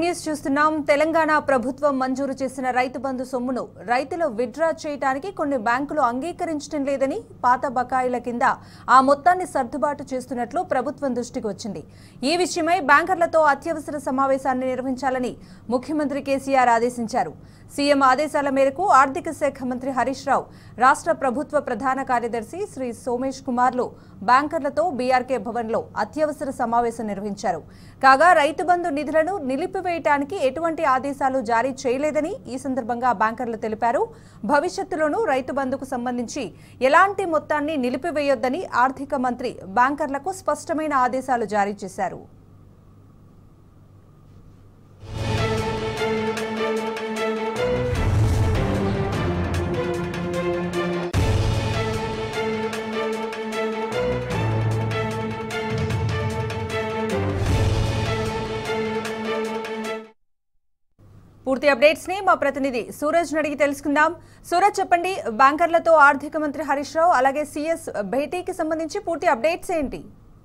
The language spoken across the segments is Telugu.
న్యూస్ చూస్తున్నాం తెలంగాణ ప్రభుత్వం మంజూరు చేసిన రైతు బంధు సొమ్మును రైతులు విత్డ్రా చేయడానికి కొన్ని బ్యాంకులు అంగీకరించడం లేదని పాత బకాయిల కింద ఆ మొత్తాన్ని సర్దుబాటు చేస్తున్నట్లు ప్రభుత్వం దృష్టికి వచ్చింది ఈ విషయమై బ్యాంకర్లతో అత్యవసర సమావేశాన్ని నిర్వహించాలని ముఖ్యమంత్రి కేసీఆర్ ఆదేశించారు సీఎం ఆదేశాల మేరకు ఆర్థిక శాఖ మంత్రి హరీష్ రావు రాష్ట్ర ప్రభుత్వ ప్రధాన కార్యదర్శి శ్రీ సోమేష్ కుమార్లు బ్యాంకర్లతో బీఆర్కే భవన్లో అత్యవసర సమావేశం నిర్వహించారు కాగా రైతు బంధు నిధులను నిలిపివేయటానికి ఎటువంటి ఆదేశాలు జారీ చేయలేదని ఈ సందర్భంగా బ్యాంకర్లు తెలిపారు భవిష్యత్తులోనూ రైతు బంధుకు సంబంధించి ఎలాంటి మొత్తాన్ని నిలిపివేయొద్దని ఆర్థిక మంత్రి బ్యాంకర్లకు స్పష్టమైన ఆదేశాలు జారీ చేశారు పూర్తి అప్డేట్స్ ని మా ప్రతినిధి సూరజ్ అడిగి తెలుసుకుందాం సూరజ్ చెప్పండి బ్యాంకర్లతో ఆర్థిక మంత్రి హరీష్ రావు అలాగే సిఎస్ భేటీకి సంబంధించి పూర్తి అప్డేట్స్ ఏంటి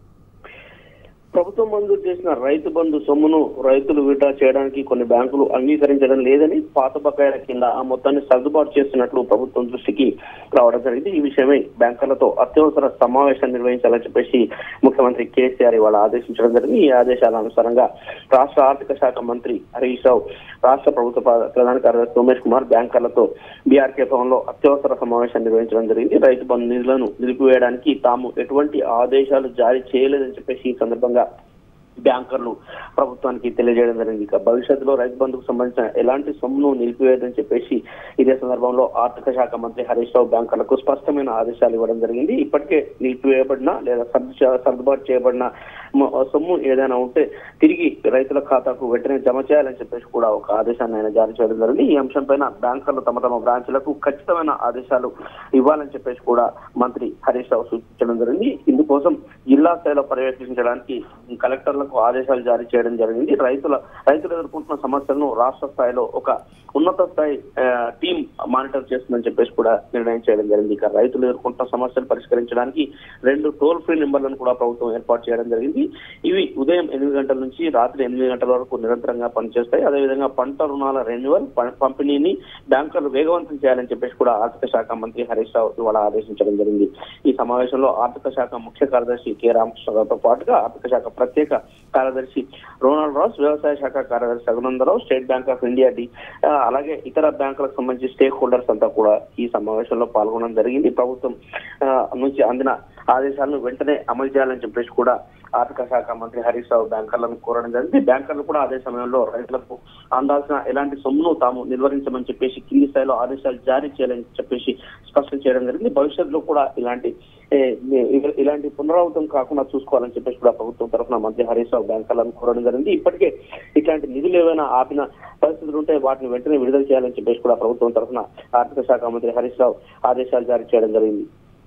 ప్రభుత్వం మంజూరు చేసిన రైతు బంధు సొమ్మును రైతులు విడ్డా చేయడానికి కొన్ని బ్యాంకులు అంగీకరించడం లేదని పాత బకాయిల కింద ఆ మొత్తాన్ని సర్దుబాటు చేస్తున్నట్లు ప్రభుత్వం దృష్టికి రావడం జరిగింది ఈ విషయమై బ్యాంకర్లతో అత్యవసర సమావేశం నిర్వహించాలని చెప్పేసి ముఖ్యమంత్రి కేసీఆర్ ఇవాళ ఆదేశించడం జరిగింది ఈ ఆదేశాల అనుసారంగా రాష్ట్ర ఆర్థిక శాఖ మంత్రి హరీష్ రావు రాష్ట్ర ప్రభుత్వ ప్ర- ప్రధాన కార్యదర్శి సోమేష్ కుమార్ బ్యాంకర్లతో బీఆర్కే భవన్లో అత్యవసర సమావేశం నిర్వహించడం జరిగింది రైతు బంధు నిధులను నిలిపివేయడానికి తాము ఎటువంటి ఆదేశాలు జారీ చేయలేదని చెప్పేసి ఈ సందర్భంగా బ్యాంకర్లు ప్రభుత్వానికి తెలియజేయడం జరిగింది ఇక భవిష్యత్తులో రైతు బంధుకు సంబంధించిన ఎలాంటి సొమ్మును నిలిపివేయదని చెప్పేసి ఇదే సందర్భంలో ఆర్థిక శాఖ మంత్రి హరీష్ రావు బ్యాంకర్లకు స్పష్టమైన ఆదేశాలు ఇవ్వడం జరిగింది ఇప్పటికే నిలిపివేయబడిన లేదా సర్దు చే- సర్దుబాటు చేయబడిన మొ- సొమ్ము ఏదైనా ఉంటే తిరిగి రైతుల ఖాతాకు వెంటనే జమ చేయాలని చెప్పేసి కూడా ఒక ఆదేశాన్ని ఆయన జారీ చేయడం జరిగింది ఈ అంశం పైన బ్యాంకర్లు తమ తమ బ్రాంచ్లకు ఖచ్చితమైన ఆదేశాలు ఇవ్వాలని చెప్పేసి కూడా మంత్రి హరీష్ రావు సూచించడం జరిగింది ఇందుకోసం జిల్లా స్థాయిలో పర్యవేక్షించడానికి కలెక్టర్లకు ఆదేశాలు జారీ చేయడం జరిగింది రైతుల రైతులు ఎదుర్కొంటున్న సమస్యలను రాష్ట్ర స్థాయిలో ఒక ఉన్నత స్థాయి ఆ, టీం మానిటర్ చేస్తుందని చెప్పేసి కూడా నిర్ణయం చేయడం జరిగింది ఇక రైతులు ఎదుర్కొంటున్న సమస్యలు పరిష్కరించడానికి రెండు టోల్ ఫ్రీ నెంబర్లను కూడా ప్రభుత్వం ఏర్పాటు చేయడం జరిగింది ఇవి ఉదయం ఎనిమిది గంటల నుంచి రాత్రి ఎనిమిది గంటల వరకు నిరంతరంగా పనిచేస్తాయి అదేవిధంగా పంట రుణాల రెన్యువల్ ప- పంపిణీని బ్యాంకర్లు వేగవంతం చేయాలని చెప్పేసి కూడా ఆర్థిక శాఖ మంత్రి హరీష్ రావు ఇవాళ ఆదేశించడం జరిగింది ఈ సమావేశంలో ఆర్థిక శాఖ ముఖ్య కార్యదర్శి కె రామకృష్ణరావుతో పాటుగా ఆర్థిక శాఖ ప్రత్యేక కార్యదర్శి రోనాల్డ్ రాస్ వ్యవసాయ శాఖ కార్యదర్శి Raghunandarao State Bank of India డి ఆ, అలాగే ఇతర బ్యాంకులకు సంబంధించి స్టేక్ హోల్డర్స్ అంతా కూడా ఈ సమావేశంలో పాల్గొనడం జరిగింది ప్రభుత్వం ఆ, నుంచి అందిన ఆదేశాలను వెంటనే అమలు చేయాలని చెప్పేసి కూడా ఆర్థిక శాఖ మంత్రి హరీష్ రావు బ్యాంకర్లను కోరడం జరిగింది బ్యాంకర్లు కూడా అదే సమయంలో రైతులకు అందాల్సిన ఎలాంటి సొమ్మును తాము నిర్వహించమని చెప్పేసి కింది స్థాయిలో ఆదేశాలు జారీ చేయాలని చెప్పేసి స్పష్టం చేయడం జరిగింది భవిష్యత్తులో కూడా ఇలాంటి ఏ, ఇ- ఇలాంటి పునరావృతం కాకుండా చూసుకోవాలని చెప్పేసి కూడా ప్రభుత్వం తరఫున మంత్రి హరీష్ రావు బ్యాంకర్లను కోరడం జరిగింది ఇప్పటికే ఇట్లాంటి నిధులు ఏవైనా ఆపిన పరిస్థితులు ఉంటే వాటిని వెంటనే విడుదల చేయాలని చెప్పేసి కూడా ప్రభుత్వం తరఫున ఆర్థిక శాఖ మంత్రి హరీష్ రావు ఆదేశాలు జారీ చేయడం జరిగింది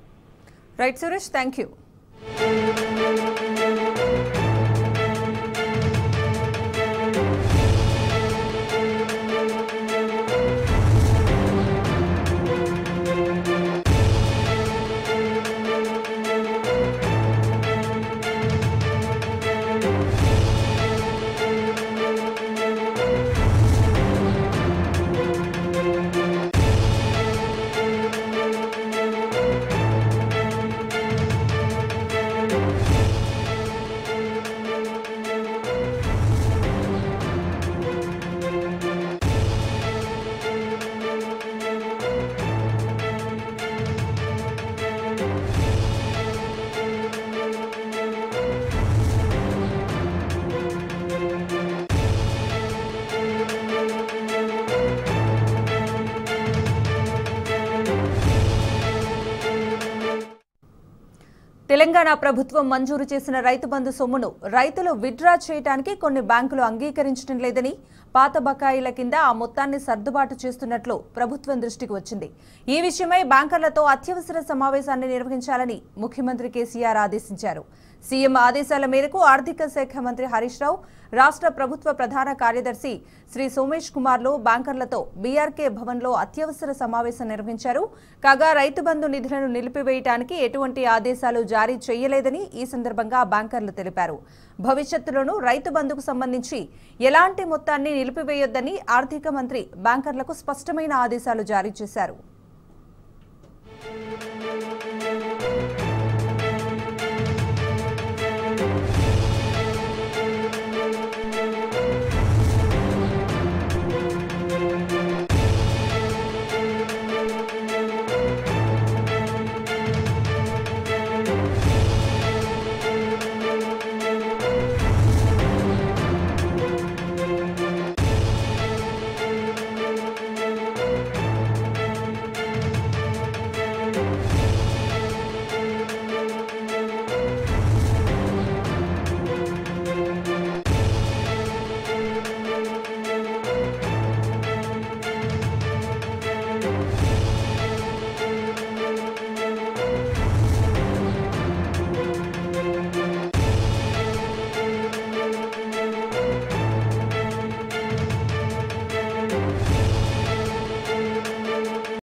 right Suresh thank you Telangana ప్రభుత్వం మంజూరు చేసిన రైతు బంధు సొమ్మును రైతులు విత్డ్రా చేయడానికి కొన్ని బ్యాంకులు అంగీకరించడం లేదని పాత బకాయిల కింద ఆ మొత్తాన్ని సర్దుబాటు చేస్తున్నట్లు ప్రభుత్వం దృష్టికి వచ్చింది ఈ విషయమై బ్యాంకర్లతో అత్యవసర సమావేశాన్ని నిర్వహించాలని ముఖ్యమంత్రి కేసీఆర్ ఆదేశించారు సీఎం ఆదేశాల మేరకు ఆర్థిక శాఖ మంత్రి హరీష్ రావు రాష్ట్ర ప్రభుత్వ ప్రధాన కార్యదర్శి శ్రీ సోమేష్ కుమార్లు బ్యాంకర్లతో బీఆర్కే భవన్లో అత్యవసర సమావేశం నిర్వహించారు కాగా రైతు బంధు నిధులను నిలిపివేయడానికి ఎటువంటి ఆదేశాలు జారీ చేయలేదని ఈ సందర్భంగా బ్యాంకర్లు తెలిపారు భవిష్యత్తులోనూ రైతు బంధుకు సంబంధించి ఎలాంటి మొత్తాన్ని నిలిపివేయొద్దని ఆర్థిక మంత్రి బ్యాంకర్లకు స్పష్టమైన ఆదేశాలు జారీ చేశారు